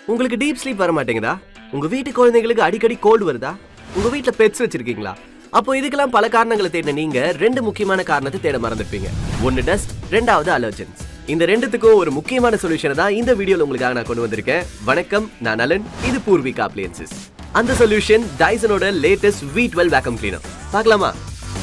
உங்களுக்கு deep sleep வர மாட்டேங்குதா உங்க வீட்டு குழந்தைங்களுக்கு அடிக்கடி கோல்டு வருதா உங்க வீட்ல பெட்ஸ் வச்சிருக்கீங்களா அப்போ இதுக்கெல்லாம் பல காரணங்களை தேடின நீங்க ரெண்டு முக்கியமான காரணத்தை தேட மறந்துருப்பீங்க ஒன்னு டஸ்ட் ரெண்டாவது அலர்ஜன்ஸ் இந்த ரெண்டுத்துக்கும் ஒரு முக்கியமான சொல்யூஷனை தான் இந்த வீடியோல உங்களுக்காக நான் கொண்டு வந்திருக்கேன் வணக்கம் நான் நலன் இது பூர்விகா அப்ளியன்சஸ் அந்த சொல்யூஷன் டைசனோட latest V twelve vacuum cleaner பார்க்கலாமா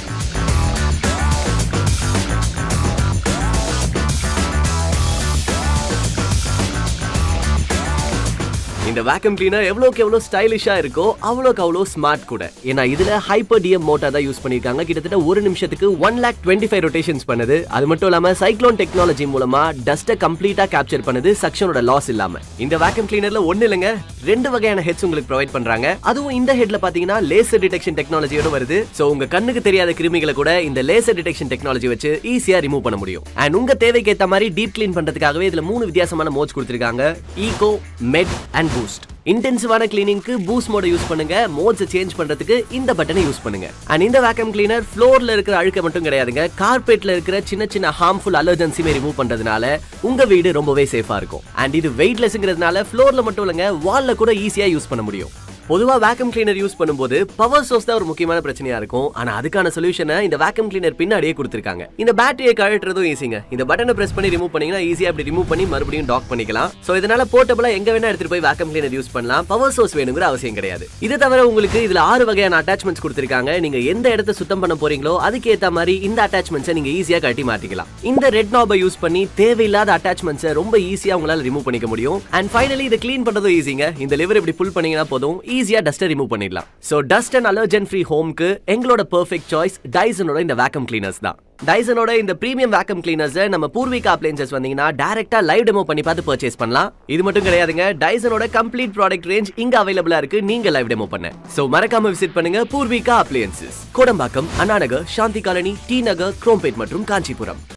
இந்த வேக்கம் கிளீனர் எவ்வளோக்கு எவ்வளோ ஸ்டைலிஷா இருக்கோ அவ்வளோக்கு அவ்வளோ ஸ்மார்ட் கூட ஏன்னா இதுல ஹைப்பர் டிஎம் மோட்டார் தான் யூஸ் பண்ணிருக்காங்க கிட்டத்தட்ட ஒரு நிமிஷத்துக்கு one lakh twenty five rotations பண்ணுது அது மட்டும் இல்லாம சைக்ளோன் டெக்னாலஜி மூலமா டஸ்ட்டை கம்ப்ளீட்டா கேப்சர் பண்ணுது சக்ஷனோட லாஸ் இல்லாம இந்த வேக்கம் கிளீனர்ல ஒண்ணு இல்லைங்க ரெண்டு வகையான ஹெட்ஸ் உங்களுக்கு ப்ரொவைட் பண்றாங்க அதுவும் இந்த ஹெட்ல பாத்தீங்கன்னா லேசர் டிடெக்ஷன் டெக்னாலஜியோட வருது சோ உங்க கண்ணுக்கு தெரியாத கிருமிகளை கூட இந்த லேசர் டிடெக்ஷன் டெக்னாலஜி வச்சு ஈஸியா ரிமூவ் பண்ண முடியும் அண்ட் உங்க தேவைக்கு ஏத்த மாதிரி டீப் க்ளீன் பண்றதுக்காகவே இதுல மூணு வித்தியாசமான மோட்ஸ் கொடுத்திருக்காங்க ஈகோ மெட் அண்ட் பூஸ்ட் இன்டென்சிவான கிளீனிங்க்கு பூஸ்ட் மோட யூஸ் பண்ணுங்க மோட்ஸை சேஞ்ச் பண்றதுக்கு இந்த பட்டனை யூஸ் பண்ணுங்க அண்ட் இந்த வேக்கம் கிளீனர் ஃப்ளோர்ல இருக்கிற அழுக்க மட்டும் கிடையாதுங்க கார்பெட்ல இருக்கிற சின்ன சின்ன ஹார்ம்ஃபுல் அலர்ஜன்ஸுமே ரிமூவ் பண்றதுனால உங்க வீடு ரொம்பவே சேஃபா இருக்கும் அண்ட் இது வெயிட்லெஸ்ங்கிறதுனால ஃப்ளோர்ல மட்டும் இல்லைங்க வால்ல கூட ஈஸியா யூஸ் பண்ண முடியும் பொதுவா வேக்கம் கிளீனர் யூஸ் பண்ணும்போது பவர் சோர்ஸ் தான் ஒரு முக்கியமான பிரச்சனையா இருக்கும் ஆனா அதுக்கான சொல்யூஷனை இந்த வேக்கம் கிளீனர் பின்னாடியே கொடுத்திருக்காங்க இந்த பேட்டரியை கழட்டுறதும் ஈஸிங்க இந்த பட்டனை பிரஸ் பண்ணி ரிமூவ் பண்ணீங்கன்னா ஈஸியா அப்படி ரிமூவ் பண்ணி மறுபடியும் டாக் பண்ணிக்கலாம் சோ இதனால போர்ட்டபிளா எங்க வேணா எடுத்துட்டு போய் வேக்கம் கிளீனர் யூஸ் பண்ணலாம் பவர் சோர்ஸ் வேணுங்கிற அவசியம் கிடையாது இது தவிர உங்களுக்கு இதுல ஆறு வகையான அட்டாச்மெண்ட்ஸ் கொடுத்திருக்காங்க நீங்க எந்த இடத்த சுத்தம் பண்ண போறீங்களோ அதுக்கு ஏத்த மாதிரி இந்த அட்டாச்மெண்ட்ஸை நீங்க ஈஸியா கட்டி மாட்டிக்கலாம் இந்த ரெட் நாபை யூஸ் பண்ணி தேவையில்லாத அட்டாச்மெண்ட்ஸை ரொம்ப ஈஸியா உங்களால ரிமூவ் பண்ணிக்க முடியும் அண்ட் ஃபைனலி இதை க்ளீன் பண்றதும் ஈஸிங்க இந்த லிவர் இப்படி புல் பண்ணீங்கன்னா போதும் ஈஸியா டஸ்ட்டை ரிமூவ் பண்ணிடலாம் so dust and allergen free ஹோம்க்கு எங்களோட பெர்ஃபெக்ட் சாய்ஸ் டைசனோட இந்த வேக்கம் கிளீனர்ஸ் தான் டைசனோட இந்த பிரீமியம் வேக்கம் கிளீனர்ஸ் நம்ம பூர்விகா அப்ளைன்சஸ் வந்தீங்கன்னா டைரக்டா லைவ் டெமோ பண்ணி பார்த்து பர்ச்சேஸ் பண்ணலாம் இது மட்டும் கிடையாதுங்க டைசனோட கம்ப்ளீட் ப்ராடக்ட் ரேஞ்ச் இங்க அவைலபிளா இருக்கு நீங்க லைவ் டெமோ பண்ண சோ மறக்காம விசிட் பண்ணுங்க பூர்விகா அப்ளையன்சஸ் கோடம்பாக்கம் அண்ணாநகர் சாந்தி காலனி டி நகர் குரோம்பேட் மற்றும் காஞ்சிபுரம்